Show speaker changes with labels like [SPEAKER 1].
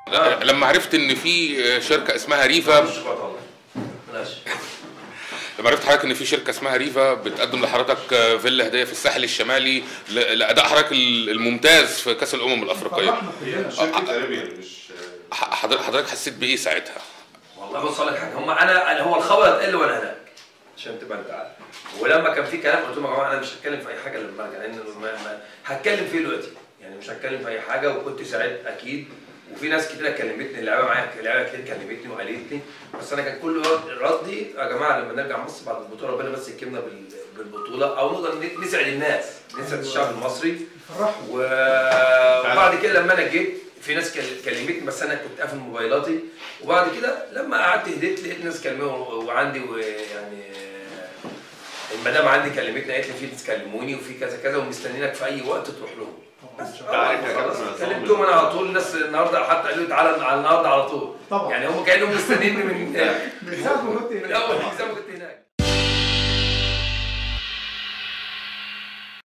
[SPEAKER 1] لما عرفت ان في شركه اسمها ريفا
[SPEAKER 2] مش شكرا والله بلاش
[SPEAKER 1] لما عرفت حضرتك ان في شركه اسمها ريفا بتقدم لحضرتك فيلا هديه في الساحل الشمالي ل- لاداء حضرتك الممتاز في كاس الامم الافريقيه
[SPEAKER 3] فرحنا كلنا
[SPEAKER 4] شركه اريبيان مش
[SPEAKER 1] ح- حضرتك حضرتك حسيت بايه ساعتها؟
[SPEAKER 2] والله بص اقول لك حاجه هم انا انا هو الخبر اتقال لي وانا هناك عشان تبقى انت عارف ولما كان في كلام قلت لهم يا جماعه انا مش هتكلم في اي حاجه لما ارجع لان ما ما هتكلم فيه دلوقتي يعني مش هتكلم في اي حاجه وكنت سعيد اكيد وفي ناس كتير كلمتني اللعيبه معايا اللعيبه كتير كلمتني وقالت لي بس انا كان كل رد- ردي يا جماعه لما نرجع مصر بعد البطوله ربنا بس يكرمنا بال- بالبطوله او نقدر ن- نسعد الناس نسعد الشعب المصري
[SPEAKER 3] فرحوا
[SPEAKER 2] و- وبعد كده لما انا جيت في ناس كل- كلمتني بس انا كنت قافل موبايلاتي وبعد كده لما قعدت هديت لقيت ناس كلموني وعندي ويعني المدام عندي كلمتني قالت لي في ناس كلموني وفي كذا كذا ومستنيينك في اي وقت تروح لهم بس
[SPEAKER 4] انت عارف يا
[SPEAKER 2] خلاص
[SPEAKER 4] كابتن
[SPEAKER 2] كلمتهم انا على طول الناس النهارده حتى قالوا لي تعالى على النهارده على طول
[SPEAKER 3] طبعا.
[SPEAKER 2] يعني هم كانوا مستنيني من
[SPEAKER 3] من ساعه ما كنت
[SPEAKER 2] من اول حساب